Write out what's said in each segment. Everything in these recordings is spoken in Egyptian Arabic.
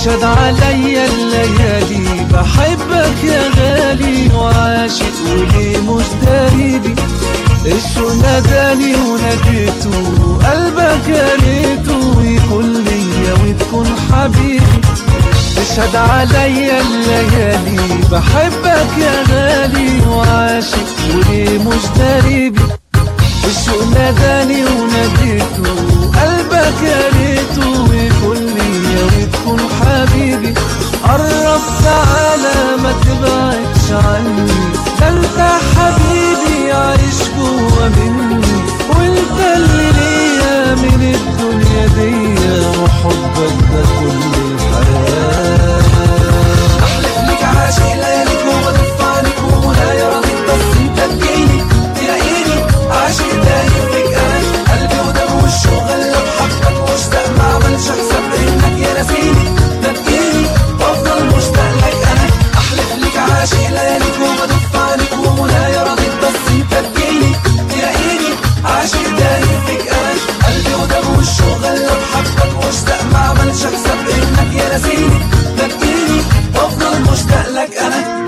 تشهد عليا الليالي بحبك يا غالي وعاشق وليه مش داريبي الشو ناداني وناديته قلبك يا ريته يكون ليا وتكون حبيبي تشهد عليا الليالي بحبك يا غالي وعاشق وليه مش داريبي الشوق ناداني وناديته قلبك يا ريته ويكون ليا وتكون حبيبي قرب تعالى ما تبعدش عني ده انت حبيبي عايش جوا مني وانت اللي ليا من الدنيا دي وحبك ده كل الحياه احلف لك عاشق لياليك وبدف عنك ومنايا راضيك بس انت تجيني تلاقيني عاشق دايم فيك انا قلبي ودم والشوق غلب حبك مشتاق ما عملش حساب انك يا ناسيني ده تجيني وافضل مشتاق لك انا احلف لك عاشق لياليك وبدف عنك ومنايا راضيك بس انت تجيني تلاقيني عاشق دايم فيك انا قلبي ودم والشوق غلب حبك مشتاق ما عملش حساب انك يا ناسيني ده تجيني وافضل مشتاق لك انا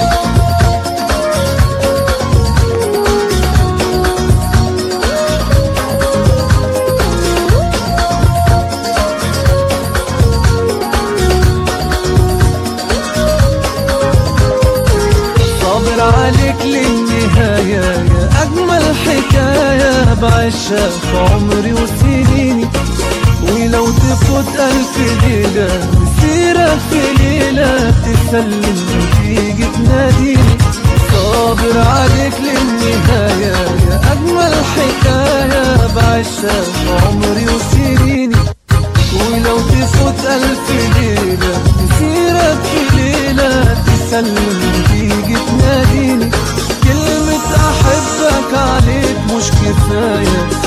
صابر عليك للنهاية يا أجمل حكاية بعيشها في عمري وسنيني ولو تفوت ألف ليلة مسيرك في ليلة تسلم وتيجي تناديني صابر عليك للنهاية يا أجمل حكاية بعيشها في عمري وسنيني ولو تفوت ألف ليلة مسيرك في ليلة تسلم تيجي تناديني كلمة أحبك عليك مش كفاية